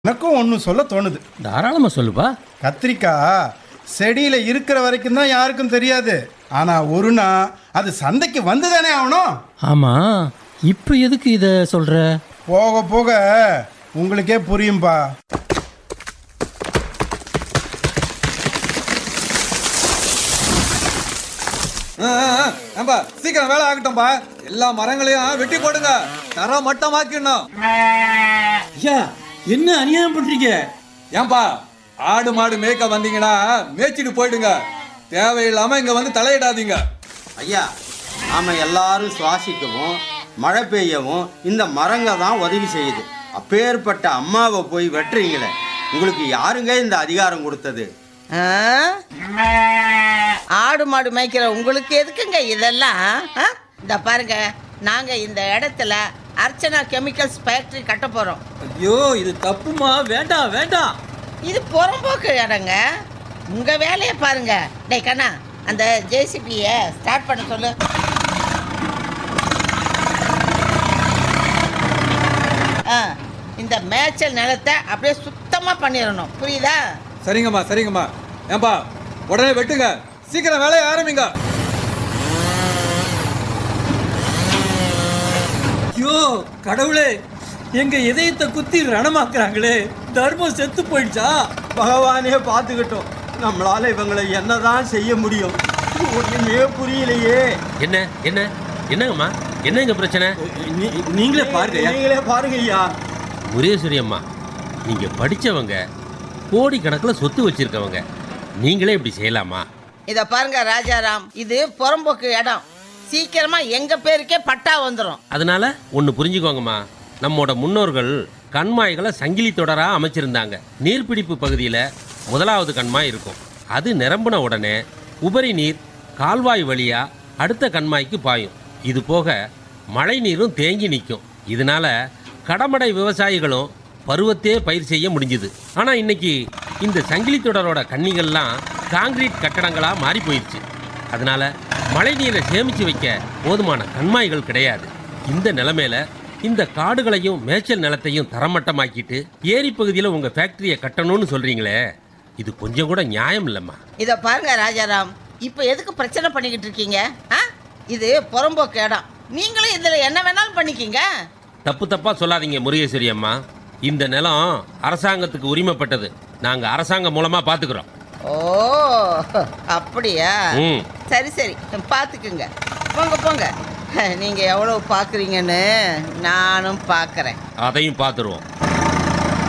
எனக்கும் ஒன்று சொல்ல தோணுது தாராளமா சொல்லுப்பா கத்திரிக்காய் செடியில் இருக்கிற வரைக்கும் தான் யாருக்கும் தெரியாது ஆனால் ஒரு நாள் அது சந்தைக்கு வந்து தானே ஆகணும் ஆமா இப்போ எதுக்கு இத சொல்ற போக போக உங்களுக்கே புரியும்பா ஆ, ஆ, ஏம்பா சீக்கிரம் வேலை ஆகட்டும்பா எல்லா மரங்களையும் வெட்டி போடுங்க தர மட்டமாக்கிடணும் ஐயா என்ன அநியாயம் பண்றீங்க ஏன்பா ஆடு மாடு மேய்க்க வந்தீங்கன்னா மேய்ச்சிட்டு போயிடுங்க தேவையில்லாம இங்க வந்து தலையிடாதீங்க ஐயா நாம எல்லாரும் சுவாசிக்கவும் மழை பெய்யவும் இந்த மரங்க தான் உதவி செய்யுது அப்பேற்பட்ட அம்மாவை போய் வெட்டுறீங்களே உங்களுக்கு யாருங்க இந்த அதிகாரம் கொடுத்தது ஆ? ஆடு மாடு மேய்க்கிற உங்களுக்கு எதுக்குங்க இதெல்லாம் ஆ? இந்த பாருங்க நாங்க இந்த இடத்துல அர்ச்சனா கெமிக்கல்ஸ் ஃபேக்டரி கட்ட போறோம் ஐயோ இது தப்புமா வேண்டாம் வேண்டாம் இது புறம்போக்கு இடங்க உங்க வேலையை பாருங்க டேய் கண்ணா அந்த ஜேசிபிய ஸ்டார்ட் பண்ண சொல்லு ஆ இந்த மேய்ச்சல் நிலத்தை அப்படியே சுத்தமா பண்ணிடணும் புரியுதா சரிங்கம்மா சரிங்கம்மா ஏன்பா உடனே வெட்டுங்க சீக்கிரம் வேலையை ஆரம்பிங்க ஐயோ கடவுளே எங்க இதயத்தை குத்தி ரணமாக்குறாங்களே தர்மம் செத்து போயிடுச்சா பகவானே பார்த்துக்கிட்டோம் நம்மளால இவங்களை என்னதான் செய்ய முடியும் ஒண்ணுமே புரியலையே என்ன என்ன என்னங்கம்மா என்னங்க பிரச்சனை நீ- நீங்களே பாருங்க நீங்களே பாருங்க ஐயா முரேஸ்வரி அம்மா நீங்க படிச்சவங்க கோடிக்கணக்கில் சொத்து வச்சிருக்கவங்க நீங்களே இப்படி செய்யலாமா இத பாருங்க ராஜாராம் இது புறம்போக்கு இடம் சீக்கிரமா எங்க பேருக்கே பட்டா வந்துடும் அதனால ஒன்று புரிஞ்சுக்கோங்கம்மா நம்மோட முன்னோர்கள் கண்மாய்களை சங்கிலி தொடரா அமைச்சிருந்தாங்க நீர்பிடிப்பு பகுதியில் முதலாவது கண்மாய் இருக்கும் அது நிரம்பின உடனே உபரி நீர் கால்வாய் வழியா அடுத்த கண்மாய்க்கு பாயும் இது போக மழை நீரும் தேங்கி நிற்கும் இதனால கடமடை விவசாயிகளும் பருவத்தே பயிர் செய்ய முடிஞ்சுது ஆனால் இன்னைக்கு இந்த சங்கிலி தொடரோட கன்னிகள்லாம் காங்கிரீட் கட்டடங்களா மாறி போயிடுச்சு அதனால மழை நீரை சேமிச்சு வைக்க போதுமான கண்மாய்கள் கிடையாது இந்த நிலைமையில இந்த காடுகளையும் மேய்ச்சல் நிலத்தையும் தரமட்டமாக்கிட்டு ஏரி பகுதியில் உங்க ஃபேக்டரியை கட்டணும்னு சொல்றீங்களே இது கொஞ்சம் கூட நியாயம் இல்லைம்மா இத பாருங்க ராஜாராம் இப்போ எதுக்கு பிரச்சனை பண்ணிக்கிட்டு இருக்கீங்க ஆ இது புறம்போக்கு இடம் நீங்களும் இதுல என்ன வேணாலும் பண்ணிக்கிங்க தப்பு தப்பா சொல்லாதீங்க முருகேஸ்வரி அம்மா இந்த நிலம் அரசாங்கத்துக்கு உரிமைப்பட்டது நாங்க அரசாங்கம் மூலமா பாத்துக்கிறோம் ஓ அப்படியா ம் சரி சரி பார்த்துக்குங்க போங்க போங்க நீங்க எவ்வளவு பார்க்குறீங்கன்னு நானும் பார்க்குறேன் அதையும் பார்த்துருவோம்